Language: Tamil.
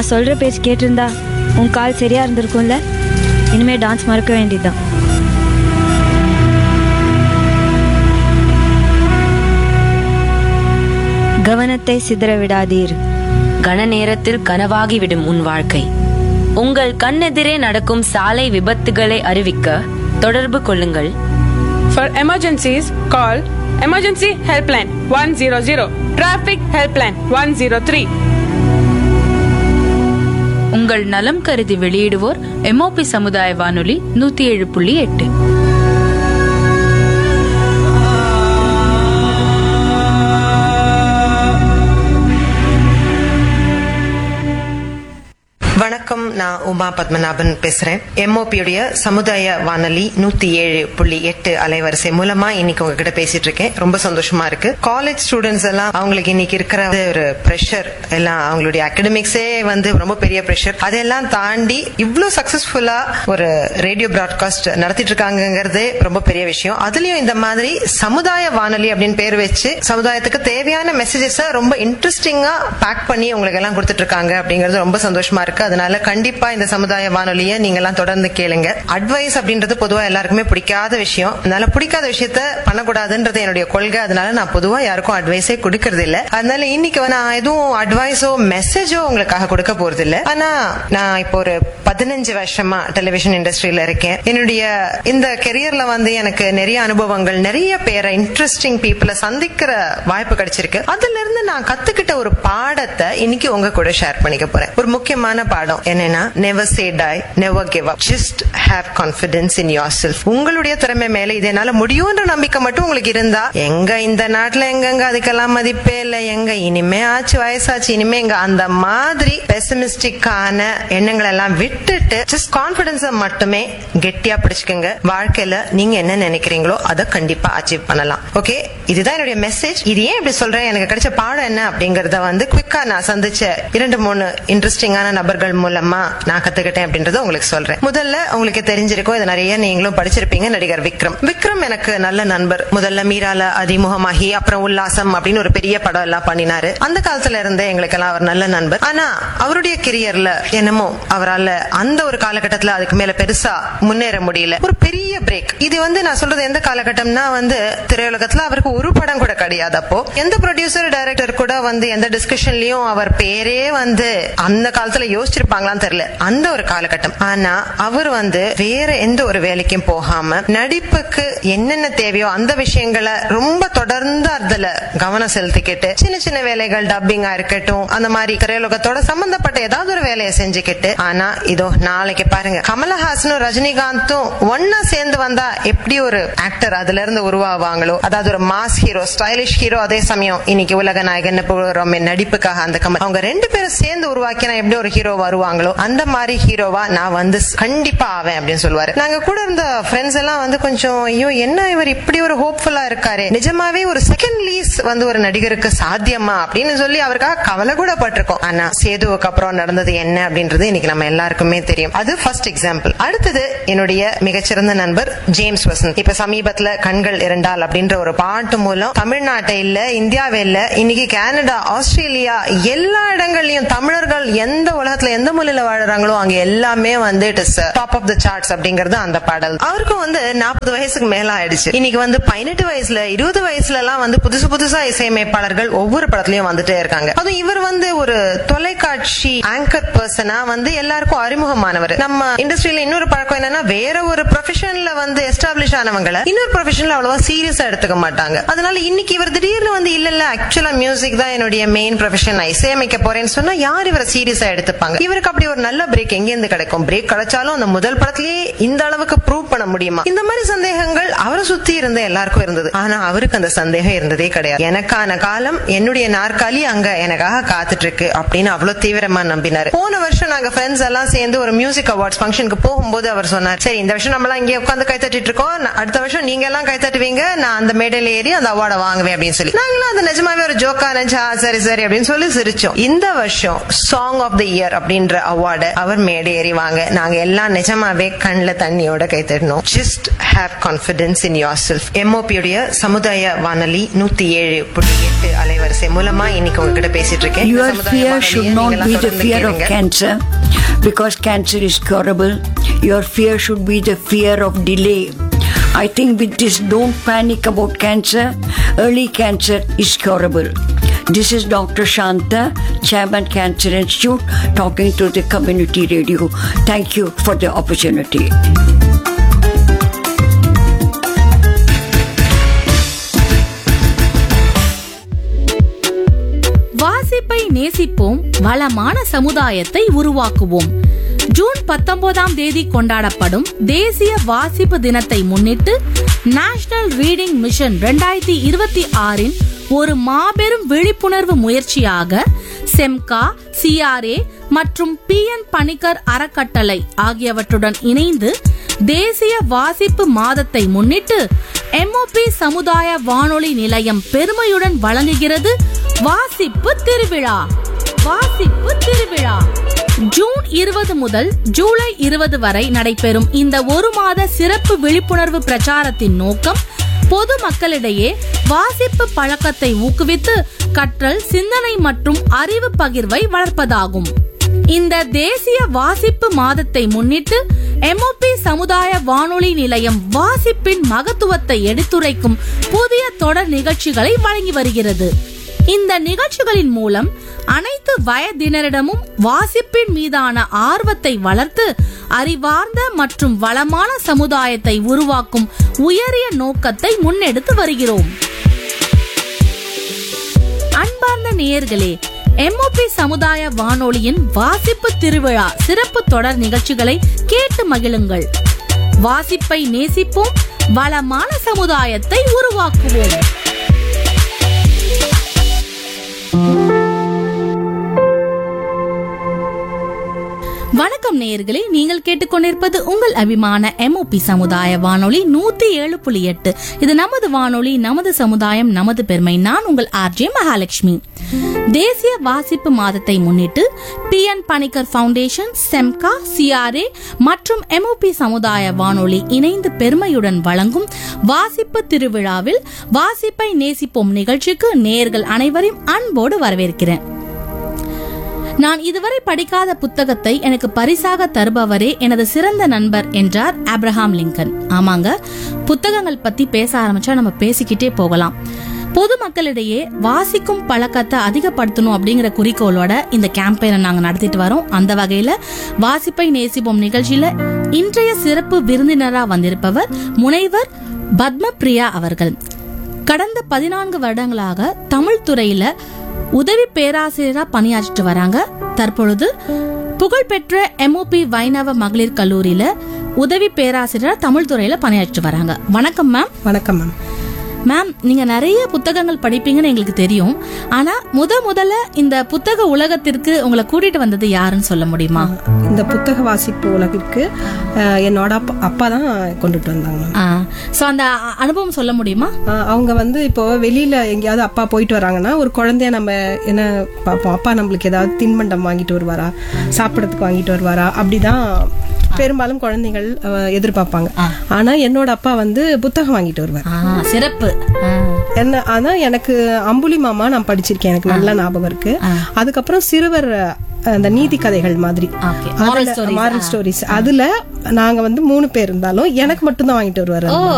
நான் சொல்கிற பேச்சு கேட்டிருந்தா உன் கால் சரியாக இருந்திருக்கும்ல இனிமேல் டான்ஸ் மறக்க வேண்டியதுதான் கவனத்தை சிதற விடாதீர் கன நேரத்தில் கனவாகிவிடும் உன் வாழ்க்கை உங்கள் கண்ணெதிரே நடக்கும் சாலை விபத்துகளை அறிவிக்க தொடர்பு கொள்ளுங்கள் For emergencies, call Emergency Helpline 100, Traffic Helpline 103. உங்கள் நலம் கருதி வெளியிடுவோர் எம்ஓபி சமுதாய வானொலி நூத்தி ஏழு புள்ளி எட்டு வணக்கம் நான் உமா பத்மநாபன் பேசுறேன் எம்ஓபியுடைய சமுதாய வானொலி நூத்தி ஏழு புள்ளி எட்டு அலைவரிசை மூலமா இன்னைக்கு உங்ககிட்ட பேசிட்டு இருக்கேன் ரொம்ப சந்தோஷமா இருக்கு காலேஜ் ஸ்டூடெண்ட்ஸ் எல்லாம் அவங்களுக்கு இன்னைக்கு இருக்கிற ஒரு ப்ரெஷர் எல்லாம் அவங்களுடைய அகடமிக்ஸே வந்து ரொம்ப பெரிய ப்ரெஷர் அதெல்லாம் தாண்டி இவ்ளோ சக்சஸ்ஃபுல்லா ஒரு ரேடியோ பிராட்காஸ்ட் நடத்திட்டு இருக்காங்கிறதே ரொம்ப பெரிய விஷயம் அதுலயும் இந்த மாதிரி சமுதாய வானொலி அப்படின்னு பேர் வச்சு சமுதாயத்துக்கு தேவையான மெசேஜஸ் ரொம்ப இன்ட்ரெஸ்டிங்கா பேக் பண்ணி உங்களுக்கு எல்லாம் கொடுத்துட்டு இருக்காங்க அப்படிங்கிறது ரொம்ப சந்தோஷமா இருக்கு அதனால கண்டிப்பா இந்த சமுதாய வானொலியை நீங்க எல்லாம் தொடர்ந்து கேளுங்க அட்வைஸ் அப்படின்றது பொதுவா எல்லாருக்குமே பிடிக்காத விஷயம் அதனால பிடிக்காத விஷயத்த பண்ணக்கூடாதுன்றது என்னுடைய கொள்கை அதனால நான் பொதுவா யாருக்கும் அட்வைஸே கொடுக்கறது இல்ல அதனால இன்னைக்கு நான் எதுவும் அட்வைஸோ மெசேஜோ உங்களுக்காக கொடுக்க போறது இல்ல ஆனா நான் இப்போ ஒரு பதினஞ்சு வருஷமா டெலிவிஷன் இண்டஸ்ட்ரியில இருக்கேன் என்னுடைய இந்த கெரியர்ல வந்து எனக்கு நிறைய அனுபவங்கள் நிறைய பேரை இன்ட்ரெஸ்டிங் பீப்புளை சந்திக்கிற வாய்ப்பு கிடைச்சிருக்கு அதுல இருந்து நான் கத்துக்கிட்ட ஒரு பாடத்தை இன்னைக்கு உங்க கூட ஷேர் பண்ணிக்க போறேன் ஒரு முக்கியமான பாடம் என்னன்னா never say die never give up just have confidence in yourself உங்களுடைய திறமை மேல இது என்னால முடியும்ன்ற நம்பிக்கை மட்டும் உங்களுக்கு இருந்தா எங்க இந்த நாட்டுல எங்கெங்க அதுக்கெல்லாம் மதிப்பே இல்ல எங்க இனிமே ஆச்சு வயசாச்சு இனிமே எங்க அந்த மாதிரி பெசிமிஸ்டிக்கான எண்ணங்கள் எல்லாம் விட்டுட்டு ஜஸ்ட் கான்பிடன்ஸ மட்டுமே கெட்டியா பிடிச்சுக்கோங்க வாழ்க்கையில நீங்க என்ன நினைக்கிறீங்களோ அதை கண்டிப்பா அச்சீவ் பண்ணலாம் ஓகே இதுதான் என்னுடைய மெசேஜ் இது ஏன் இப்படி சொல்றேன் எனக்கு கிடைச்ச பாடம் என்ன அப்படிங்கறத வந்து குவிக்கா நான் சந்திச்ச இரண்டு மூணு இன்ட்ரெஸ்டிங்கான நபர்கள் மூலமா நான் கத்துக்கிட்டேன் அப்படின்றத உங்களுக்கு சொல்றேன் முதல்ல உங்களுக்கு தெரிஞ்சிருக்கும் இது நிறைய நீங்களும் படிச்சிருப்பீங்க நடிகர் விக்ரம் விக்ரம் எனக்கு நல்ல நண்பர் முதல்ல மீரால அறிமுகமாகி அப்புறம் உல்லாசம் அப்படின்னு ஒரு பெரிய படம் எல்லாம் பண்ணினாரு அந்த காலத்துல இருந்தே எங்களுக்கு எல்லாம் அவர் நல்ல நண்பர் ஆனா அவருடைய கெரியர்ல என்னமோ அவரால் அந்த ஒரு காலகட்டத்துல அதுக்கு மேல பெருசா முன்னேற முடியல ஒரு பெரிய பிரேக் இது வந்து நான் சொல்றது எந்த காலகட்டம்னா வந்து திரையுலகத்துல அவருக்கு ஒரு படம் கூட கிடையாது அப்போ எந்த ப்ரொடியூசர் டைரக்டர் கூட வந்து எந்த டிஸ்கஷன்லயும் அவர் பேரே வந்து அந்த காலத்துல யோசிச்சிருப்பாங்களான்னு தெரியல அந்த ஒரு காலகட்டம் ஆனா அவர் வந்து வேற எந்த ஒரு வேலைக்கும் போகாம நடிப்புக்கு என்னென்ன தேவையோ அந்த விஷயங்களை ரொம்ப தொடர்ந்து அதுல கவனம் செலுத்திக்கிட்டு சின்ன சின்ன வேலைகள் டப்பிங்கா இருக்கட்டும் அந்த மாதிரி திரையுலகத்தோட சம்பந்தப்பட்ட ஏதாவது ஒரு வேலையை செஞ்சுக்கிட்டு ஆனா இதோ நாளைக்கு பாருங்க கமலஹாசனும் ரஜினிகாந்தும் ஒன்னா சேர்ந்து வந்தா எப்படி ஒரு ஆக்டர் அதுல இருந்து உருவாவாங்களோ அதாவது ஒரு மாஸ் ஹீரோ ஸ்டைலிஷ் ஹீரோ அதே சமயம் இன்னைக்கு உலக நாயகன் புகழ் நடிப்புக்காக அந்த கமல் அவங்க ரெண்டு பேரும் சேர்ந்து உருவாக்கினா எப்படி ஒரு ஹீரோ வருவாங்களோ அந்த மாதிரி ஹீரோவா நான் வந்து கண்டிப்பா ஆவேன் அப்படின்னு சொல்லுவாரு நாங்க கூட இருந்த ஃப்ரெண்ட்ஸ் எல்லாம் வந்து கொஞ்சம் ஐயோ என்ன இவர் இப்படி ஒரு ஹோப்ஃபுல்லா இருக்காரு நிஜமாவே ஒரு செகண்ட் லீஸ் வந்து ஒரு நடிகருக்கு சாத்தியமா அப்படின்னு சொல்லி அவருக்காக கவலை கூட பட்டிருக்கோம் ஆனா சேதுவுக்கு அப்புறம் நடந்தது என்ன அப்படின்றது இன்னைக்கு நம்ம எல்லாருக்குமே தெரியும் அது ஃபர்ஸ்ட் எக்ஸாம்பிள் அடுத்தது என்னுடைய மிகச்சிறந்த நண்பர் ஜேம்ஸ் வசந்த் இப்ப சமீபத்துல கண்கள் இரண்டால் அப்படின்ற ஒரு பாட்டு மூலம் தமிழ்நாட்டை இல்ல இந்தியாவே இல்ல இன்னைக்கு கனடா ஆஸ்திரேலியா எல்லா இடங்கள்லயும் தமிழர்கள் எந்த உலகத்துல எந்த மூலையில வாழுறாங்களோ அங்க எல்லாமே வந்து it is top of the charts அப்படிங்கறது அந்த பாடல் அவருக்கும் வந்து நாற்பது வயசுக்கு மேல ஆயிடுச்சு இன்னைக்கு வந்து பதினெட்டு வயசுல இருபது வயசுல எல்லாம் வந்து புதுசு புதுசா இசையமைப்பாளர்கள் ஒவ்வொரு படத்துலயும் வந்துட்டே இருக்காங்க அதுவும் இவர் வந்து ஒரு தொலைக்காட்சி ஆங்கர் பர்சனா வந்து எல்லாருக்கும் அறிமுகமானவர் நம்ம இண்டஸ்ட்ரியில இன்னொரு பழக்கம் என்னன்னா வேற ஒரு ப்ரொஃபஷன்ல வந்து எஸ்டாப்ளிஷ் ஆனவங்களை இன்னொரு ப்ரொஃபஷன்ல அவ்வளவா சீரியஸா எடுத்துக்க மாட்டாங்க அதனால இன்னைக்கு இவர் திடீர்னு வந்து இல்ல இல்ல ஆக்சுவலா மியூசிக் தான் என்னுடைய மெயின் ப்ரொஃபஷன் நான் இசையமைக்க போறேன்னு சொன்னா யார் இவரை சீரியஸா எடுத்துப்பாங்க இவருக்கு அப்படி ஒரு நல்ல பிரேக் எங்க இருந்து கிடைக்கும் பிரேக் கிடைச்சாலும் அந்த முதல் படத்திலேயே இந்த அளவுக்கு ப்ரூவ் பண்ண முடியுமா இந்த மாதிரி சந்தேகங்கள் அவரை சுத்தி இருந்த எல்லாருக்கும் இருந்தது ஆனா அவருக்கு அந்த சந்தேகம் இருந்ததே கிடையாது எனக்கான காலம் என்னுடைய நாற்காலி அங்க எனக்காக காத்துட்டு இருக்கு அப்படின்னு அவ்வளவு தீவிரமா நம்பினாரு போன வருஷம் நாங்க ஃப்ரெண்ட்ஸ் எல்லாம் சேர்ந்து ஒரு மியூசிக் அவார்ட்ஸ் ஃபங்க்ஷனுக்கு போகும்போது அவர் சொன்னார் சரி இந்த வருஷம் நம்மளாம் இங்கே உட்காந்து கை தட்டிட்டு இருக்கோம் நான் அடுத்த வருஷம் நீங்க எல்லாம் கை தட்டுவீங்க நான் அந்த மேடையில ஏறி அந்த அவார்டை வாங்குவேன் அப்படின்னு சொல்லி நாங்களும் அது நிஜமாவே ஒரு ஜோக்கா நினைச்சா சரி சரி அப்படின்னு சொல்லி சிரிச்சோம் இந்த வருஷம் சாங் ஆஃப் த இயர் அப்படின்னு அப்படின்ற அவார்டை அவர் மேடேறி வாங்க நாங்க எல்லாம் நிஜமாவே கண்ணுல தண்ணியோட கை தட்டணும் just have confidence in yourself எம்ஓபியுடைய சமுதாய வானொலி நூத்தி ஏழு புள்ளி எட்டு அலைவரிசை மூலமா இன்னைக்கு உங்ககிட்ட பேசிட்டு இருக்கேன் இந்த Your சமுதாய fear வானொலியை should not நீங்கெல்லாம் be the தொடர்ந்து fear of கேளுங்க. cancer because cancer is curable. Your fear should be the fear of delay. I think with this, don't panic about cancer. Early cancer is curable. This is Dr. Shanta, Chairman Cancer Institute, talking to the community radio. Thank you for the opportunity. வாசிப்பை நேசிப்போம் வளமான சமுதாயத்தை உருவாக்குவோம் ஜூன் பத்தொன்பதாம் தேதி கொண்டாடப்படும் தேசிய வாசிப்பு தினத்தை முன்னிட்டு நேஷனல் ரீடிங் மிஷன் 2026 இருபத்தி ஆறின் ஒரு மாபெரும் விழிப்புணர்வு முயற்சியாக செம்கா சிஆர்ஏ மற்றும் பி என் பணிக்கர் அறக்கட்டளை ஆகியவற்றுடன் இணைந்து தேசிய வாசிப்பு மாதத்தை முன்னிட்டு எம்ஓபி சமுதாய வானொலி நிலையம் பெருமையுடன் வழங்குகிறது வாசிப்பு திருவிழா வாசிப்பு திருவிழா ஜூன் இருபது முதல் ஜூலை இருபது வரை நடைபெறும் இந்த ஒரு மாத சிறப்பு விழிப்புணர்வு பிரச்சாரத்தின் நோக்கம் பொது மக்களிடையே வாசிப்பு பழக்கத்தை ஊக்குவித்து கற்றல் சிந்தனை மற்றும் அறிவு பகிர்வை வளர்ப்பதாகும் இந்த தேசிய வாசிப்பு மாதத்தை முன்னிட்டு எம்ஓபி சமுதாய வானொலி நிலையம் வாசிப்பின் மகத்துவத்தை எடுத்துரைக்கும் புதிய தொடர் நிகழ்ச்சிகளை வழங்கி வருகிறது இந்த நிகழ்ச்சிகளின் மூலம் அனைத்து வயதினரிடமும் வாசிப்பின் மீதான ஆர்வத்தை வளர்த்து அறிவார்ந்த மற்றும் வளமான சமுதாயத்தை உருவாக்கும் உயரிய நோக்கத்தை முன்னெடுத்து வருகிறோம் அன்பார்ந்த நேயர்களே எம்ஓபி சமுதாய வானொலியின் வாசிப்பு திருவிழா சிறப்பு தொடர் நிகழ்ச்சிகளை கேட்டு மகிழுங்கள் வாசிப்பை நேசிப்போம் வளமான சமுதாயத்தை உருவாக்குவோம் வணக்கம் நேயர்களே நீங்கள் கேட்டுக்கொண்டிருப்பது உங்கள் அபிமான எம்ஓபி சமுதாய வானொலி நூத்தி ஏழு புள்ளி எட்டு இது நமது வானொலி நமது சமுதாயம் நமது பெருமை நான் உங்கள் ஆர்ஜே மகாலட்சுமி தேசிய வாசிப்பு மாதத்தை முன்னிட்டு பி என் பணிக்கர் ஃபவுண்டேஷன் செம்கா சிஆர்ஏ மற்றும் எம்ஓபி சமுதாய வானொலி இணைந்து பெருமையுடன் வழங்கும் வாசிப்பு திருவிழாவில் வாசிப்பை நேசிப்போம் நிகழ்ச்சிக்கு நேயர்கள் அனைவரையும் அன்போடு வரவேற்கிறேன் நான் இதுவரை படிக்காத புத்தகத்தை எனக்கு பரிசாக தருபவரே எனது சிறந்த நண்பர் என்றார் ஆப்ரஹாம் லிங்கன் ஆமாங்க புத்தகங்கள் பத்தி பேச ஆரம்பிச்சா நம்ம பேசிக்கிட்டே போகலாம் பொதுமக்களிடையே வாசிக்கும் பழக்கத்தை அதிகப்படுத்தணும் அப்படிங்கிற குறிக்கோளோட இந்த கேம்பெயினை நாங்க நடத்திட்டு வரோம் அந்த வகையில வாசிப்பை நேசிப்போம் நிகழ்ச்சியில இன்றைய சிறப்பு விருந்தினரா வந்திருப்பவர் முனைவர் பத்மபிரியா அவர்கள் கடந்த பதினான்கு வருடங்களாக தமிழ் துறையில உதவி பேராசிரியரா பணியாற்றிட்டு வராங்க தற்பொழுது புகழ்பெற்ற எம்ஓபி வைணவ மகளிர் கல்லூரியில உதவி பேராசிரியரா தமிழ் துறையில பணியாற்றிட்டு வராங்க வணக்கம் மேம் வணக்கம் மேம் மேம் நீங்க நிறைய புத்தகங்கள் படிப்பீங்கன்னு எங்களுக்கு தெரியும் ஆனா முத முதல்ல இந்த புத்தக உலகத்திற்கு உங்களை கூட்டிட்டு வந்தது யாருன்னு சொல்ல முடியுமா இந்த புத்தக வாசிப்பு உலகிற்கு அஹ், என்னோட அப்பா அப்பா தான் கொண்டுட்டு வந்தாங்க மேம். சோ அந்த அ- அனுபவம் சொல்ல முடியுமா அஹ், அவங்க வந்து இப்போ வெளியில எங்கேயாவது அப்பா போயிட்டு வராங்கன்னா ஒரு குழந்தைய நம்ம என்ன பார்ப்போம் அப்பா நம்மளுக்கு ஏதாவது தின்பண்டம் வாங்கிட்டு வருவாரா சாப்பிடறதுக்கு வாங்கிட்டு வருவாரா அப்படிதான் பெரும்பாலும் குழந்தைகள் அஹ், எதிர்பார்ப்பாங்க ஆனா என்னோட அப்பா வந்து புத்தகம் வாங்கிட்டு வருவார் ஆ, சிறப்பு ஆ. என்ன ஆனா எனக்கு அம்புலி மாமா நான் படிச்சிருக்கேன் எனக்கு நல்ல ஞாபகம் இருக்கு அதுக்கப்புறம் சிறுவர் அஹ், அந்த நீதி கதைகள் மாதிரி Okay. Moral stories. Moral stories அதுல நாங்க வந்து மூணு பேர் இருந்தாலும் எனக்கு மட்டும் தான் வாங்கிட்டு வருவாரு